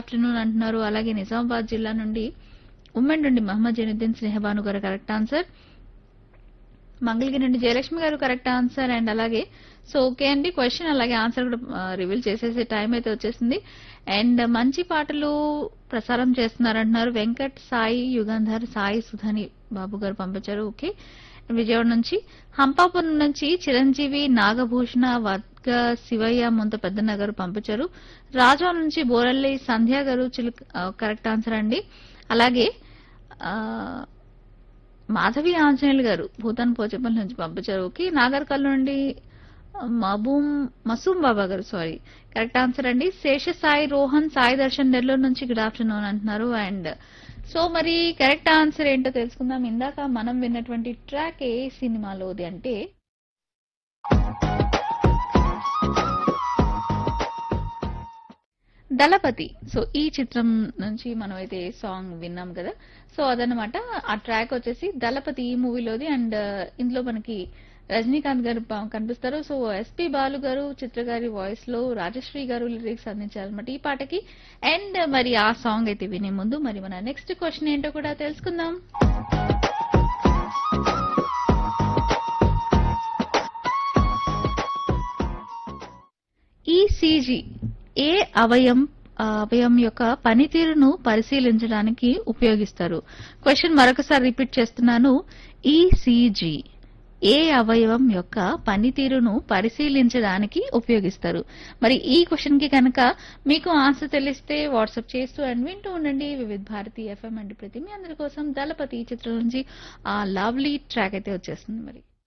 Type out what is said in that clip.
afternoon అంటున్నారు అలాగే నిజామాబాద్ జిల్లా నుండి ఉమ్మెన్ నుండి మహమ్మద్ జైనుద్దీన్ స్నేహబాను గారు కరెక్ట్ ఆన్సర్ మంగళగిరి నుండి జయలక్ష్మి గారు కరెక్ట్ ఆన్సర్ అండ్ అలాగే సో ఓకే అండి క్వశ్చన్ అలాగే ఆన్సర్ కూడా రివీల్ చేసేసే టైం అయితే వచ్చేసింది అండ్ మంచి పాటలు ప్రసారం చేస్తున్నారంటున్నారు వెంకట్ సాయి యుగంధర్ సాయి సుధని బాబు గారు పంపించారు ఓకే విజయవాడ నుంచి హంపాపురం నుంచి చిరంజీవి నాగభూషణ వర్గ శివయ్య ముంత పెద్దన్న గారు పంపించారు రాజా నుంచి బోరల్లి సంధ్య గారు చిలుక కరెక్ట్ ఆన్సర్ అండి అలాగే ఆ, మాధవి ఆంజనేయులు గారు భూతాన్ పోచపల్లి నుంచి పంపించారు ఓకే నాగర్కల్ నుండి మబూమ్ మసూమ్ బాబా గారు సారీ కరెక్ట్ ఆన్సర్ అండి శేష సాయి రోహన్ సాయి దర్శన్ నెల్లూరు నుంచి గుడ్ ఆఫ్టర్నూన్ అంటున్నారు అండ్ సో మరి కరెక్ట్ ఆన్సర్ ఏంటో తెలుసుకుందాం ఇందాక మనం విన్నటువంటి ట్రాక్ ఏ సినిమాలోది అంటే దళపతి సో ఈ చిత్రం నుంచి మనం అయితే సాంగ్ విన్నాం కదా సో అదనమాట ఆ ట్రాక్ వచ్చేసి దళపతి ఈ మూవీలోది అండ్ ఇందులో మనకి రజనీకాంత్ గారు ప- కనిపిస్తారు సో ఎస్పి బాలు గారు చిత్ర గారి వాయిస్ లో రాజశ్రీ గారు లిరిక్స్ అందించారనమాట ఈ పాటకి అండ్ మరి ఆ సాంగ్ అయితే వినే ముందు మరి మన నెక్స్ట్ క్వశ్చన్ ఏంటో కూడా తెలుసుకుందాం ఈసీజీ ఏ అవయం ఆ, అవయం యొక్క పనితీరును పరిశీలించడానికి ఉపయోగిస్తారు క్వశ్చన్ మరొకసారి రిపీట్ చేస్తున్నాను ఈసీజీ ఏ అవయవం యొక్క పనితీరును పరిశీలించడానికి ఉపయోగిస్తారు మరి ఈ క్వశ్చన్ కి కనుక మీకు ఆన్సర్ తెలిస్తే వాట్సాప్ చేస్తూ అండ్ వింటూ ఉండండి వివిధ భారతి ఎఫ్ఎం అండ్ ప్రతి మీ అందరి కోసం దళపతి ఈ చిత్రం నుంచి ఆ లవ్లీ ట్రాక్ అయితే వచ్చేస్తుంది మరి